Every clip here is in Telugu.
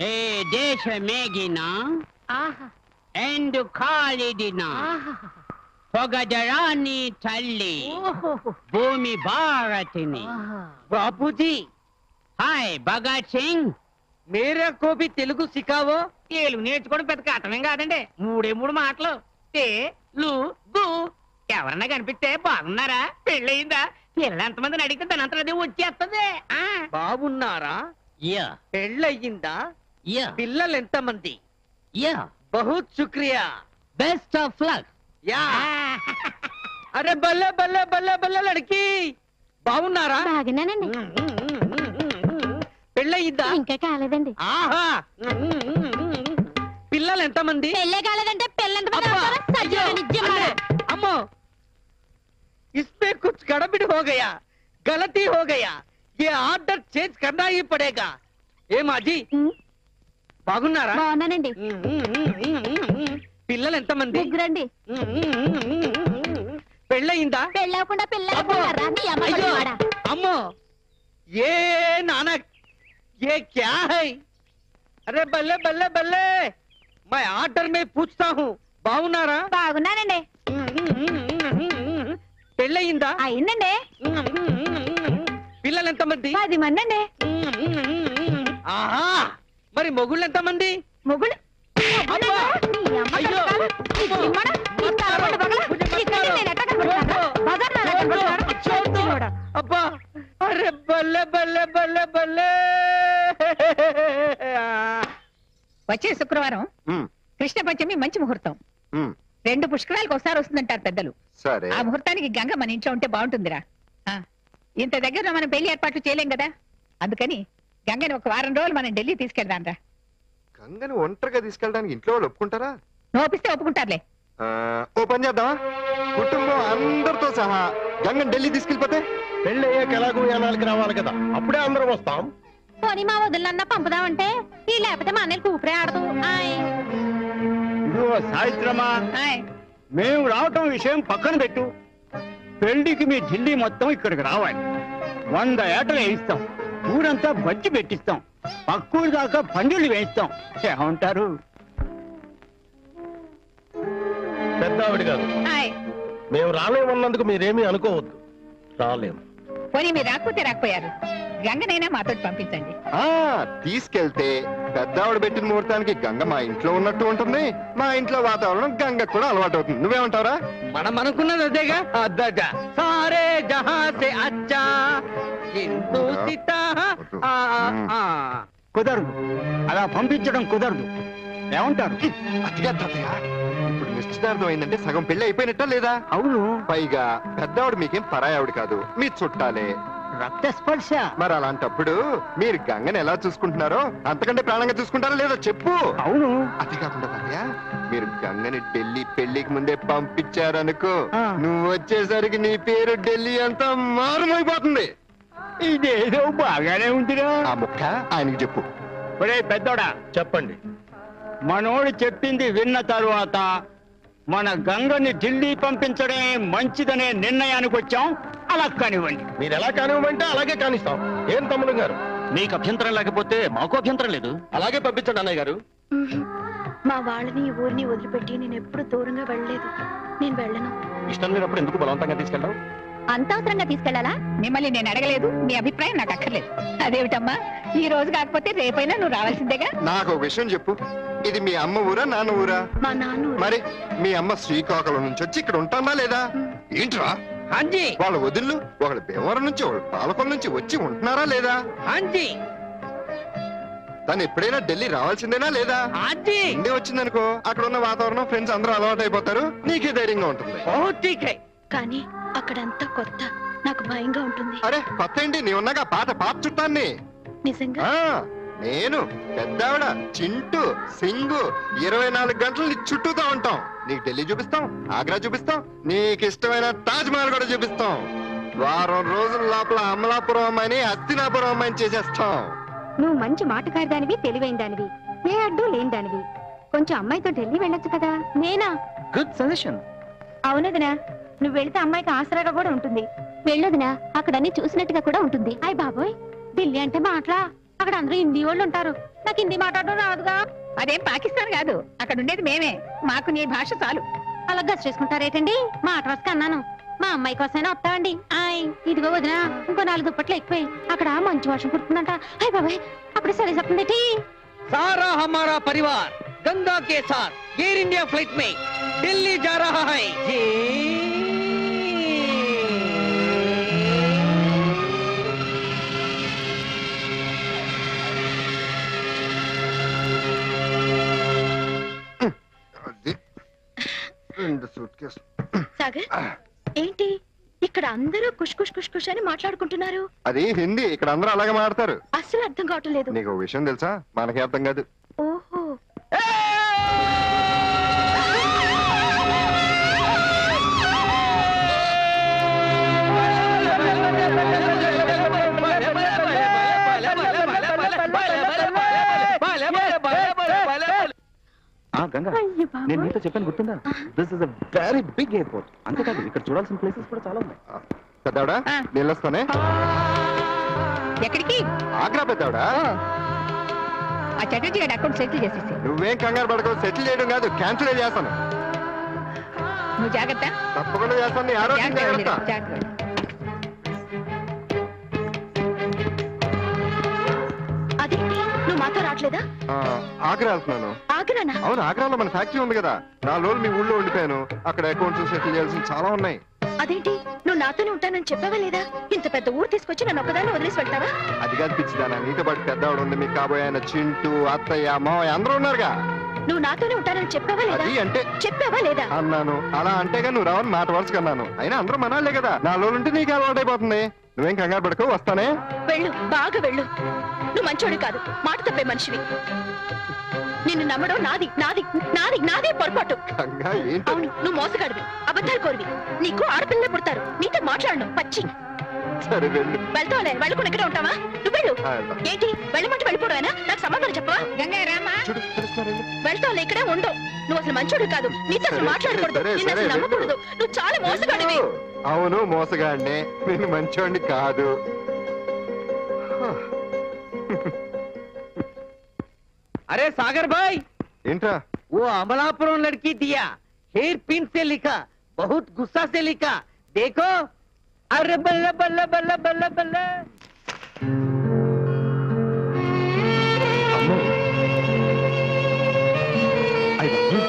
ఏ దేశ మేగిన ఆహా ఎండు కాలిడిన ఆహా పొగజరాని తల్లి ఓహో భూమి భారతిని ఆహా బాపూజీ హాయ్ భగత్ సింగ్ మేరా కోబి తెలుగు సికావో తెలుగు నేర్చుకోవడం పెద్ద కట్టమేం కాదండి మూడే మూడు మాటలు టే లు గు ఎవరన్నా కనిపిస్తే బాగున్నారా పెళ్ళయిందా పిల్లలు ఎంతమందిని అడిగితే దాని అంతా అదే వచ్చేస్తుంది ఆ. బాగున్నారా యా పెళ్ళయిందా యా పిల్లలు ఎంతమంది యా బహుత్ శుక్రియా బెస్ట్ ఆఫ్ లక్ యా ఆ. అరే బల్లే బల్లే బల్లే బల్లే లड़की బాగున్నారా బాగున్నానండి పెళ్ళయిందా ఇంకా కాలేదండి ఆహా పిల్లలు ఎంతమంది పెళ్ళే కాలేదంటే పెళ్ళంత మంది అబ్బా! అవుతారా? సజ్జన అయ్యో! నిజం అరే! మాట. అమ్మో इसमें कुछ गड़बड़ हो गया गलती हो गया ये आर्डर चेंज करना ही पड़ेगा ఏ మాజీ ఉమ్, బాగున్నారా బాగున్నానండి పిల్లలు ఎంతమంది ముగ్గురండి పెళ్ళయిందా పెళ్ళి అవ్వకుండా పిల్ల అబ్బో! అవ్వకుండా నీ అమ్మ అయ్యో! కొడుకు వాడా? అమ్మో ఏ నానక్ ये क्या है अरे बल्ले बल्ले बल्ले मैं आर्डर में पूछता हूँ బాగున్నారా బాగున్నానండి పెళ్ళయిందా అయిందండి పిల్లలు ఎంతమంది పది మంది అండి ఆహా మరి మొగుళ్ళు ఎంతమంది మొగుడు అబ్బా! నీ అమ్మ అయ్యో! కొడుకా? ఈ అమ్మో! చిమ్మడ, ఈ తలపండు పగల, ఇక్కడ నేను ఎట్ట కనపడుతున్నానా? బజార్లో ఎలా కనపడుతున్నానా? చచ్చినోడా. అబ్బా అరే బల్లె బల్లె బల్లె బల్లె వచ్చే శుక్రవారం ఉమ్, కృష్ణ పంచమి మంచి ముహూర్తం ఉమ్, రెండు పుష్కరాలకు ఒకసారి వస్తుందంటారు పెద్దలు సరే ఆ ముహూర్తానికి గంగ మన ఇంట్లో ఉంటే బాగుంటుందిరా ఆ, ఇంత దగ్గర మనం పెళ్లి ఏర్పాట్లు చేయలేం కదా అందుకని గంగని ఒక వారం రోజులు మనం ఢిల్లీ తీసుకెళ్దాం రా గంగని ఒంటరిగా తీసుకెళ్ళడానికి ఇంట్లో వాళ్ళు ఒప్పుకుంటారా నోపిస్తే ఒప్పుకుంటారులే ఆ, ఓ పని చేద్దామా కుటుంబం అందరితో సహా గంగని ఢిల్లీ తీసుకెళ్ళిపోతే పెళ్ళి అయ్యాక ఎలాగో యానాలకి రావాలి కదా అప్పుడే అందరం వస్తాం పోనీ మా వదిలన్న పంపుదామంటే ఈ లేకపోతే మా అన్నయ్యకి ఊపిరే ఆడదు ఆయ్. ఇదిగో సాయిత్రమా ఆయ్, మేము రావటం విషయం పక్కన పెట్టు పెళ్లికి మీ ఢిల్లీ మొత్తం ఇక్కడికి రావాలి వంద ఏటలు వేయిస్తాం ఊరంతా బజ్జి పెట్టిస్తాం పక్కూరు దాకా పందిళ్ళు వేయిస్తాం ఏమంటారు పెద్ద ఆవిడ గారు ఆయ్. మేము రాలేమన్నందుకు మీరేమీ అనుకోవద్దు రాలేము పోనీ మీరు రాకపోతే రాకపోయారు గంగనైనా మాతో పంపించండి ఆ తీసుకెళ్తే పెద్దావిడ పెట్టిన ముహూర్తానికి గంగ మా ఇంట్లో ఉన్నట్టు ఉంటుంది మా ఇంట్లో వాతావరణం గంగ కూడా అలవాటు అవుతుంది నువ్వేమంటావురా మనం అనుకున్నది అదేగా అద్దగా సారే జహా సే అచ్చా హిందూ సీతా ఆ, ఆ, ఆ. కుదరదు అలా పంపించడం కుదరదు ఏమంటారు అతిగా తాతయ్య ఇప్పుడు నిశ్చితార్థం అయిందంటే సగం పెళ్లి అయిపోయినట్టా లేదా అవును పైగా పెద్దావిడ మీకేం పరాయావిడ కాదు మీ చుట్టాలే రక్త స్పర్శ మరి అలాంటప్పుడు మీరు గంగని ఎలా చూసుకుంటున్నారో అంతకంటే ప్రాణంగా చూసుకుంటారో లేదో చెప్పు అవును అది కాకుండా తాతయ్య మీరు గంగని ఢిల్లీ పెళ్లికి ముందే పంపించారనుకో ఆ. నువ్వు వచ్చేసరికి నీ పేరు ఢిల్లీ అంతా మారుమైపోతుంది ఇదేదో బాగానే ఉందిరా ఆ ముక్క ఆయనకి చెప్పు ఒరే పెద్దోడా చెప్పండి మనోడు చెప్పింది విన్న తరువాత మన గంగని ఢిల్లీ పంపించడమే మంచిదనే నిర్ణయానికి వచ్చాం అలా కానివ్వండి మీరు ఎలా కానివ్వమంటే అలాగే కానిస్తాం ఏం తమ్ముడు గారు మీకు అభ్యంతరం లేకపోతే మాకు అభ్యంతరం లేదు అలాగే పంపించండి అన్నయ్య గారు మా వాళ్ళని ఈ ఊరిని వదిలిపెట్టి నేను ఎప్పుడు దూరంగా వెళ్ళలేదు నేను వెళ్ళను ఇష్టం లేనప్పుడు ఎందుకు బలవంతంగా తీసుకెళ్ళాం అంత అవసరంగా తీసుకెళ్లాలా మిమ్మల్ని నేను అడగలేదు మీ అభిప్రాయం నాకు అక్కర్లేదు అదేమిటమ్మా ఈ రోజు కాకపోతే రేపైనా నువ్వు రావాల్సిందేగా నాకు ఒక విషయం చెప్పు ఇది మీ అమ్మ ఊరా నాన్న ఊరా మా నాన్న ఊరు. మరి మీ అమ్మ శ్రీకాకుళం నుంచి వచ్చి ఇక్కడ ఉంటానా లేదా ఏంట్రా హాంజీ వాళ్ళ వదిళ్ళు ఒకళ్ళ భీమవరం నుంచి ఒకళ్ళ పాలకొల నుంచి వచ్చి ఉంటున్నారా లేదా హాంజీ తను ఎప్పుడైనా ఢిల్లీ రావాల్సిందేనా లేదా హాంజీ ముందే వచ్చిందనుకో అక్కడ ఉన్న వాతావరణం ఫ్రెండ్స్ అందరూ అలవాటు అయిపోతారు నీకే ధైర్యంగా ఉంటుంది బహుత్ ఠీక్ హై కానీ అక్కడంతా కొత్త నాకు భయంగా ఉంటుంది అరే కొత్త ఏంటి నీ ఉన్నాగా పాత పాత చుట్టాన్ని నిజంగా ఆ నేను పెద్దావిడ చింటూ సింగు ఇరవై నాలుగు గంటలు నీ చుట్టూతో ఉంటాం నీకు ఢిల్లీ చూపిస్తాం ఆగ్రా చూపిస్తాం నీకు ఇష్టమైన తాజ్ మహల్ కూడా చూపిస్తాం వారం రోజుల లోపల అమలాపురం అమ్మాయిని అస్తినాపురం అమ్మాయిని చేసేస్తాం నువ్వు మంచి మాటకారిదానివి తెలివైన దానివి ఏ అడ్డు లేని దానివి కొంచెం అమ్మాయితో ఢిల్లీ వెళ్ళొచ్చు కదా నేనా గుడ్ సజెషన్ అవునదినా నువ్వు వెళితే అమ్మాయికి ఆసరాగా కూడా ఉంటుంది వెళ్ళొదినా అక్కడ అన్ని చూసినట్టుగా కూడా ఉంటుంది అయ్ బాబోయ్ ఢిల్లీ అంటే మాటలా అక్కడ అందరూ హిందీ వాళ్ళు ఉంటారు నాకు హిందీ మాట్లాడడం రాదుగా అదేం పాకిస్తాన్ కాదు అక్కడ ఉండేది మేమే మాకు నీ భాష చాలు అలా గస్ చేసుకుంటారేటండి మాట వరకు అన్నాను మా అమ్మాయి కోసమైనా వస్తామండి ఆయ్ ఇదిగో వదినా ఇంకో నాలుగు దుప్పట్లు ఎక్కువై అక్కడ మంచి వర్షం కుడుతుందంట అయ్య బాబాయ్ అప్పుడే సరే చెప్తుంది सारा हमारा परिवार गंगा के साथ एयर इंडिया फ्लाइट में दिल्ली जा रहा है जी అది రెండు సూట్ కేసు సాగర్ ఏంటి ఇక్కడ అందరూ కుష్ కుష్ కుష్ కుష్ అని మాట్లాడుకుంటున్నారు అది హిందీ ఇక్కడ అందరూ అలాగే మాడతారు అస్సలు అర్థం కావటం లేదు నీకు ఒక విషయం తెలుసా మనకి అర్థం కాదు ఓహో ఆ గంగా అయ్య నేను బాబోయ్ నీతో చెప్పాను గుర్తుందా this is a very big airport అంతేకాదు ఇక్కడ చూడాల్సిన ప్లేసెస్ కూడా చాలా ఉన్నాయి పెద్దవాడా ఆ. నేను వస్తానే ఎక్కడికి ఆగ్రా పెద్దవాడా ఓ ఆ చటర్జీ గారి అకౌంట్ సెటిల్ చేసేసి నువ్వేం కంగారు పడకు సెటిల్ చేయడం కాదు క్యాన్సిల్ చేస్తాను నువ్వు జాగ్రత్త తప్పకుండా చేస్తాను నీ ఆరోగ్యం జాగ్రత్త వెళ్ళిరా, జాగ్రత్త జాగ్రత్త వెళ్ళు. అదేంటి నువ్వు మాతో రావట్లేదా ఆ, ఆగ్రా వెళ్తున్నాను ఆగ్రానా అవును ఆగ్రాలో మన ఫ్యాక్టరీ ఉంది కదా నాలుగు రోజులు మీ ఊళ్ళో ఉండిపోయాను అక్కడ అకౌంట్స్ సెటిల్ చేయాల్సిన చాలా ఉన్నాయి అదేంటి నువ్వు నాతోనే ఉంటానని చెప్పావా లేదా ఇంత పెద్ద ఊరు తీసుకొచ్చి నన్ను ఒక్కదాన్ని వదిలేసి వెళ్తావా అది కాదు పిచ్చిదానా నీతో పాటు పెద్దవాడు ఉంది మీకు కాబోయే ఆయన చింటూ అత్తయ్య మావయ్య అందరూ ఉన్నారుగా నువ్వు నాతోనే ఉంటానని చెప్పావా లేదా అది అంటే చెప్పావా లేదా అన్నాను అలా అంటేగా నువ్వు రావని మాట వరుసగా అన్నాను అయినా అందరూ మనాలే కదా నా లోన్ ఉంటే నీకు అలవాటు అయిపోతుంది నువ్వేం కంగారు పడుకో వస్తానే వెళ్ళు బాగా వెళ్ళు నువ్వు మంచోడు కాదు మాట తప్పే మనిషివి నిన్ను నమ్మడం నాది నాది నాది నాదే పొరపాటు గంగా ఏంటి అవును నువ్వు మోసగాడివి అబద్ధాలు కోరివి నీకు ఆడపిల్లలే పుడతారు నీతో మాట్లాడను పచ్చి సరే వెళ్ళు వెళ్తావులే వెళ్ళకుండా ఇక్కడే ఉంటావా నువ్వు వెళ్ళు ఆ, వెళ్దాం. ఏంటి వెళ్ళమంటే వెళ్ళిపోవడమేనా నాకు సమాధానం చెప్పవా గంగా రామా చూడు తెలుస్తున్నారు వెళ్ళు. వెళ్తావులే ఇక్కడే ఉండవు నువ్వు అసలు మంచోడు కాదు నీతో అసలు సరే, మాట్లాడకూడదు సరే, నిన్ను సరే, అసలు వెళ్ళు. నమ్మకూడదు నువ్వు చాలా మోసగాడివి వెళ్ళు. అవును మోసగాడినే నేను మంచోడిని కాదు अरे सागर भाई ఏంట్రా वो अमलापुरम लड़की दिया हेयर पिन से लिखा बहुत गुस्सा से लिखा देखो अरे बल्ले बल्ले बल्ले बल्ले बल्ले అమ్మో అయ్య బాబోయ్.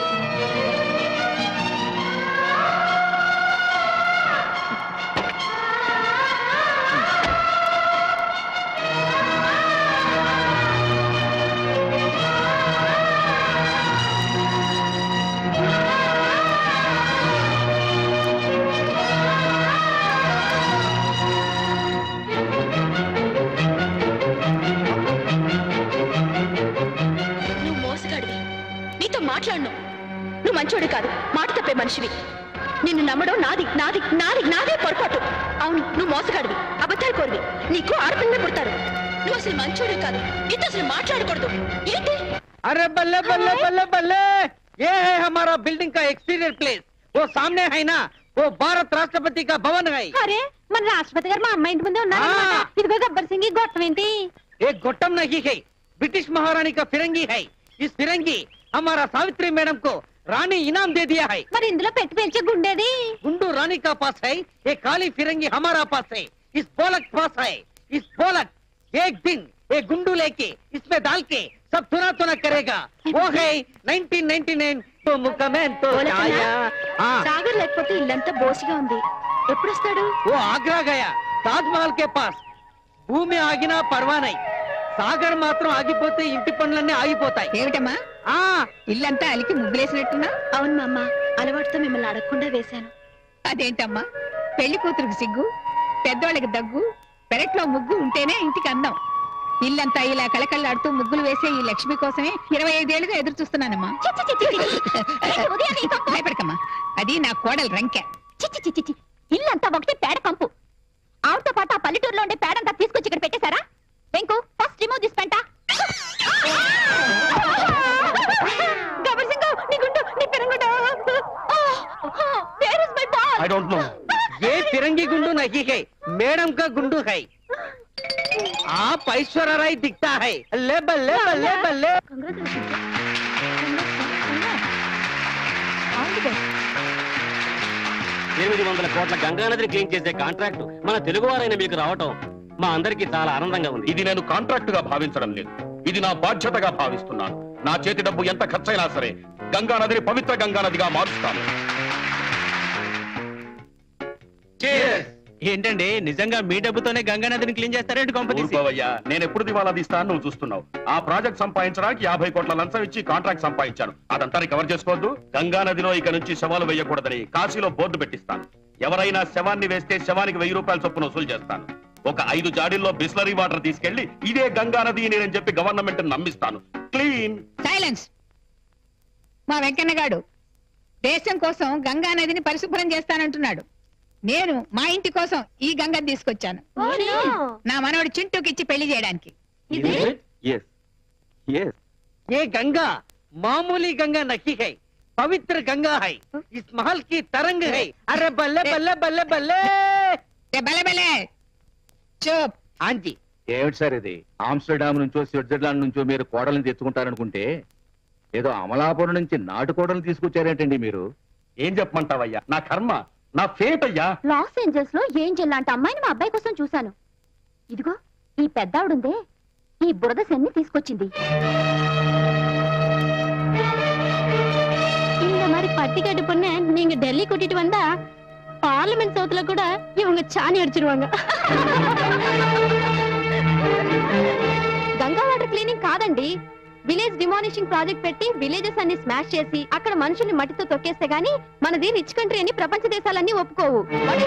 నువ్వు మోసగాడివి నీతో మాట్లాడను నువ్వు మంచోడు కాదు మాట తప్పే మనిషివి నిన్ను నమ్మడం నాది నాది నాది నాదే పొరపాటు అవును నువ్వు మోసగాడివి అబద్ధాలు కోరివి నీకు ఆడపిల్లలే పుడతారు నువ్వు అసలు మంచోడు కాదు నీతో అసలు మాట్లాడకూడదు ఏంటి अरे बल्ले बल्ले बल्ले बल्ले ये है हमारा बिल्डिंग का एक्सटीरियर प्लेस वो सामने है ना वो भारत राष्ट्रपति का भवन है అరే మన రాష్ట్రపతి గారు మా అమ్మాయి ఇంటి ముందే ఉన్నారన్నమాట. ఆ. ఇదిగో గబ్బర్ సింగ్ ఈ గొట్టం ఏంటి एक गोटम नहीं है ब्रिटिश महारानी का फिरंगी है इस फिरंगी हमारा सावित्री मैडम को रानी इनाम दे दिया है మరి ఇందులో పెట్టి పెంచే గుండేది गुंडू रानी का पास है ये काली फिरंगी हमारा पास है इस बोलक पास है इस बोलक एक दिन ये गुंडू लेके इसमें डाल के सब तुना तुना करेगा वो है 1999 तो मुकमेन तो बोलकना? आया हाँ సాగర్ లేకపోతే ఇల్లంతా బోసిగా ఉంది ఎప్పుడు వస్తాడు वो आगरा गया ताजमहल के पास భూమి ఆగినా పర్వానై సాగర్ మాత్రం ఆగిపోతే ఇంటి పనులన్నీ ఆగిపోతాయి ఏమిటమ్మా ఆ ఇల్లంతా అలికి ముగ్గులేసినట్టున్నా అవును మా అమ్మ అలవాటుతో మిమ్మల్ని అడగకుండా వేశాను అదేంటమ్మా పెళ్లి కూతురుకు సిగ్గు పెద్దోళ్ళకి దగ్గు పెరట్లో ముగ్గు ఉంటేనే ఇంటికి అందం ఇల్లంతా ఇలా కళకళలాడుతూ ముగ్గులు వేసే ఈ లక్ష్మి కోసమే ఇరవై ఐదేళ్లుగా ఎదురు చూస్తున్నానమ్మా చి, చి, చి, చి, చి. ఏంటి ఉదయాన్నే ఈ కంపు? భయపడకమ్మా అది నా కోడలు రంకె చి, చి, చి, చి, చి. ఇల్లంతా ఒకటి పేడ కంపు ఆవిడతో పాటు ఆ పల్లెటూరులో ఉండే పేడంతా తీసుకొచ్చి ఇక్కడ పెట్టేశారా వెంకు ఫస్ట్ రిమూవ్ దిస్ పెంట గబ్బర్ సింగ్ నీ గుండు నీ పెరంగుడు where is my ball I don't know ये फिरंगी गुंडू नहीं है मैडम का गुंडू है आप ऐश्वर्या राय दिखता है ले బల్లే బల్లే బల్లే బల్లే ఎనిమిది వందల కోట్ల గంగానదిని క్లీన్ చేసే కాంట్రాక్ట్ మన తెలుగువారైన మీకు రావటం మా అందరికీ చాలా ఆనందంగా ఉంది ఇది నేను కాంట్రాక్ట్ గా భావించడం లేదు ఇది నా బాధ్యతగా భావిస్తున్నాను నా చేతి డబ్బు ఎంత ఖర్చైనా సరే గంగా నదిని పవిత్ర గంగా నదిగా మారుస్తాను ఏంటండి నిజంగా మీ డబ్బుతోనే గంగానదిని క్లీన్ చేస్తారేంటి కొంపతీసి ఊరుకోవయ్యా నేను ఎప్పుడు దివాలా తీస్తాను నువ్వు చూస్తున్నావు ఆ ప్రాజెక్ట్ సంపాదించడానికి యాభై కోట్ల లంచం ఇచ్చి కాంట్రాక్ట్ సంపాదించాను అదంతా రికవర్ చేసుకోవద్దు గంగా నదిలో ఇక నుంచి శవాలు వేయకూడదని కాశీలో బోర్డు పెట్టిస్తాను ఎవరైనా శవాన్ని వేస్తే శవానికి వెయ్యి రూపాయల చొప్పున వసూలు చేస్తాను ఒక ఐదు జాడీల్లో బిస్లరీ వాటర్ తీసుకెళ్లి ఇదే గంగా నది నేనని చెప్పి గవర్నమెంట్ నమ్మిస్తాను క్లీన్ సైలెన్స్ మా వెంకన్నగాడు దేశం కోసం గంగా నదిని పరిశుభ్రం చేస్తానంటున్నాడు నేను మా ఇంటి కోసం ఈ గంగని తీసుకొచ్చాను నా మనవడు చింటూకి ఇచ్చి పెళ్లి చేయడానికి Yes. Yes. ये गंगा मामूली गंगा नहीं है पवित्र गंगा है इस महल की तरंग है अरे बल्ले बल्ले बल्ले बल्ले ఏ బలే బలే చూప్ हाँ जी ఏమిటి సార్ ఇది ఆమ్స్టర్డామ్ నుంచో స్విట్జర్లాండ్ నుంచో మీరు కోడల్ని తెచ్చుకుంటారనుకుంటే ఏదో అమలాపురం నుంచి నాటు కోడలు తీసుకొచ్చారేంటండి మీరు ఏం చెప్పమంటావయ్యా నా కర్మ నా ఫేట్ అయ్యా లాస్ ఏంజల్స్ లో ఏంజెల్ లాంటి అమ్మాయిని మా అబ్బాయి కోసం చూశాను ఇదిగో ఈ పెద్దావిడుందే ఈ బురద సెన్ని తీసుకొచ్చింది இந்த மாதிரி பட்டிக்காட்டு பொண்ண நீங்க டெல்லி கூட்டிட்டு வந்தா பார்லிமெண்ட் சவுத்துல கூட இவங்க சாணி அடிச்சிருவாங்க గంగా వాటర్ క్లీనింగ్ కాదండి విలేజ్ డిమానిషింగ్ ప్రాజెక్ట్ పెట్టి విలేజెస్ అన్ని స్మాష్ చేసి అక్కడ మనుషుల్ని మట్టితో తొక్కేస్తే గానీ మనది రిచ్ కంట్రీ అని ప్రపంచ దేశాలన్నీ ఒప్పుకోవు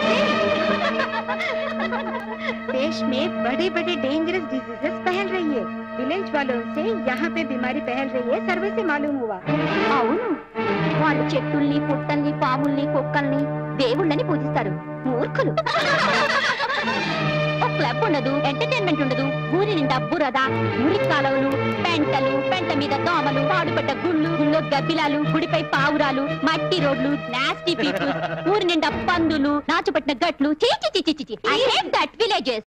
देश में बड़े बड़े डेंजरस डिजीजेस फैल रही है विलेज वालों से यहाँ पे बीमारी फैल रही है सर्वे से मालूम हुआ అవును వాళ్ళు చెట్టుల్ని పుట్టల్ని పాముల్ని కుక్కల్ని దేవుళ్ళని పూజిస్తారు మూర్ఖులు ఒక క్లబ్ ఉండదు ఎంటర్టైన్మెంట్ ఉండదు ఊరి నిండా బురద మురికి కాలువలు పెంటలు పెంట మీద దోమలు పాడుపడ్డ గుళ్ళు గుళ్ళో గబ్బిలాలు గుడిపై పావురాలు మట్టి రోడ్లు నాస్టీ పీపుల్ ఊరి నిండా పందులు నాచుపట్టిన గట్లు చీ చీ చీ చీ చీ ఐ హేట్ దట్ విలేజెస్